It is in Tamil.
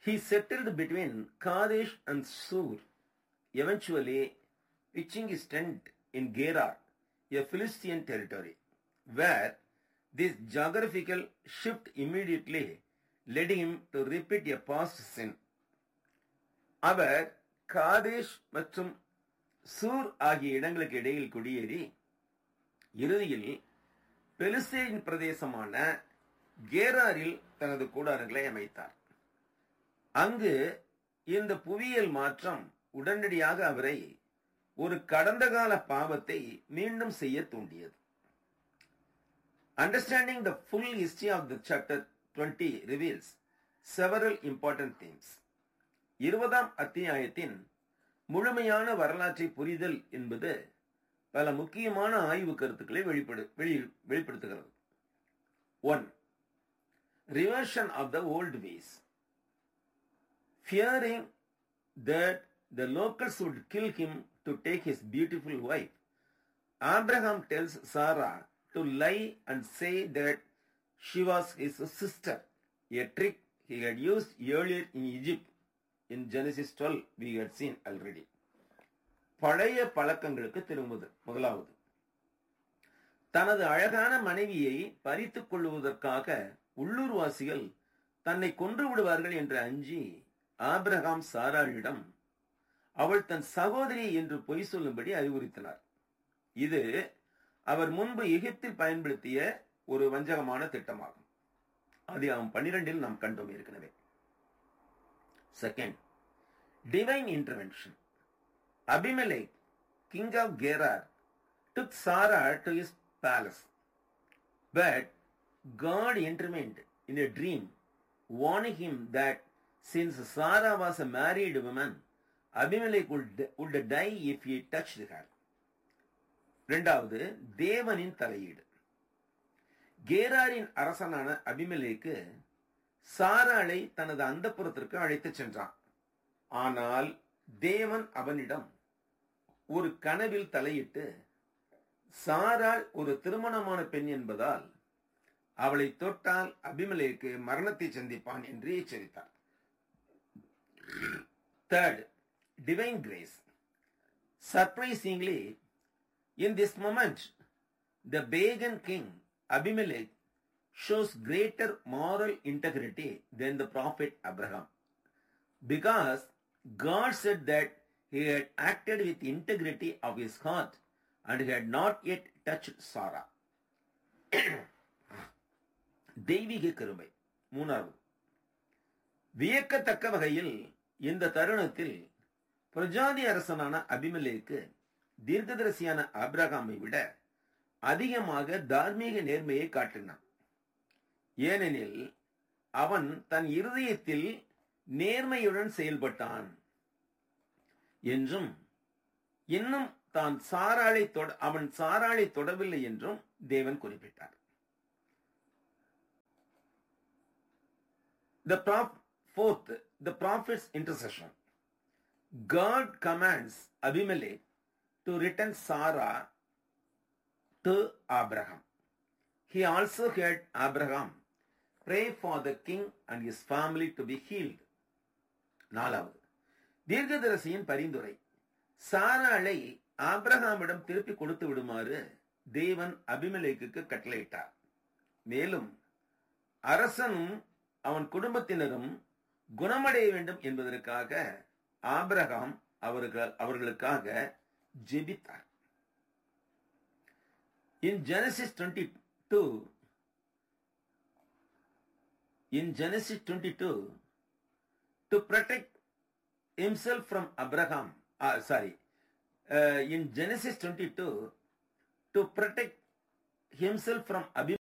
he settled between Kadesh and Sur, eventually pitching his tent in Gerar, a Philistine territory, where this geographical shift immediately led him to repeat a past sin. அவர் காதேஷ் மற்றும் சூர் ஆகிய இடங்களுக்கு இடையில் குடியேறி இறுதியில் பெலிஸ்தேன் பிரதேசமான கேராரில் தனது கூடாரங்களை அமைத்தார் அங்கு இந்த புவியியல் மாற்றம் உடனடியாக அவரை ஒரு கடந்த கால பாவத்தை மீண்டும் செய்ய தூண்டியது understanding the full history of the chapter twenty reveals several important things இருபதாம் அத்தியாயத்தின் முழுமையான வரலாற்றை புரிதல் என்பது பல முக்கியமான ஆய்வு கருத்துக்களை வெளிப்படு வெளிப்படுத்துகிறது one reversion of the old ways fearing that the locals would kill him to take his beautiful wife, Abraham tells Sarah to lie and say that she was his sister, a trick he had used earlier in Egypt. In Genesis 12, we had seen already. பழைய பழக்கங்களுக்கு திரும்புது முதலாவது தனது அழகான மனைவியை பறித்துக் கொள்வதற்காக உள்ளூர்வாசிகள் தன்னை கொன்று விடுவார்கள் என்று அஞ்சி ஆபிரகாம் சாராளிடம் அவள் தன் சகோதரி என்று பொய் சொல்லும்படி அறிவுறுத்தினார் இது அவர் முன்பு எகிப்தில் பயன்படுத்திய ஒரு வஞ்சகமான திட்டமாகும் அது அவன் பன்னிரெண்டில் நாம் கண்டோம் ஏற்கனவே second divine intervention Abimelech king of Gerar took Sarah to his palace but God intervened in a dream warning him that since Sarah was a married woman, Abimelech would, would die if he touched her. இரண்டாவது தேவனின் தலையீடு கேராரின் அரசனான அபிமலேக்கு சாராளை தனது அந்தப்புறத்திற்கு அழைத்துச் சென்றான் ஆனால் தேவன் அவனிடம் ஒரு கனவில் தலையிட்டு சாராள் ஒரு திருமணமான பெண் என்பதால் அவளை தொட்டால் அபிமலேக்கு மரணத்தை சந்திப்பான் என்று எச்சரித்தார் third divine grace. Surprisingly, in this moment, the pagan king Abimelech shows greater moral integrity than the prophet Abraham because God said that he had acted with integrity of his heart and he had not yet touched Sarah. தெய்வீக கருமை மூணாவது வியக்கத்தக்க வகையில் இந்த தருணத்தில் பிரஜாதி அரசனான அபிமலேக்கு தீர்க்கதரிசியான அப்ரஹாமை விட அதிகமாக தார்மீக நேர்மையை காட்டினான் ஏனெனில் அவன் தன் இருதயத்தில் நேர்மையுடன் செயல்பட்டான் என்றும் இன்னும் தான் சாராளை தொட அவன் சாராளை தொடவில்லை என்றும் தேவன் குறிப்பிட்டார் The prof- fourth, the prophet's intercession. God commands Abimelech to return Sarah to Abraham. He also had Abraham pray for the king and his family to be healed. நாலாவது தீர்க்கதரிசியின் பரிந்துரை சாராளை ஆபிரகாமிடம் திருப்பி கொடுத்து விடுமாறு தேவன் அபிமலேக்கு கட்டளையிட்டார் மேலும் அரசனும் அவன் குடும்பத்தினரும் குணமடைய வேண்டும் என்பதற்காக ஆபிரகாம் அவர்கள் அவர்களுக்காக ஜெபித்தார் in Genesis twenty two in Genesis twenty two to protect himself from Abraham, uh, sorry, uh, in Genesis 22, to protect himself from Abimelech.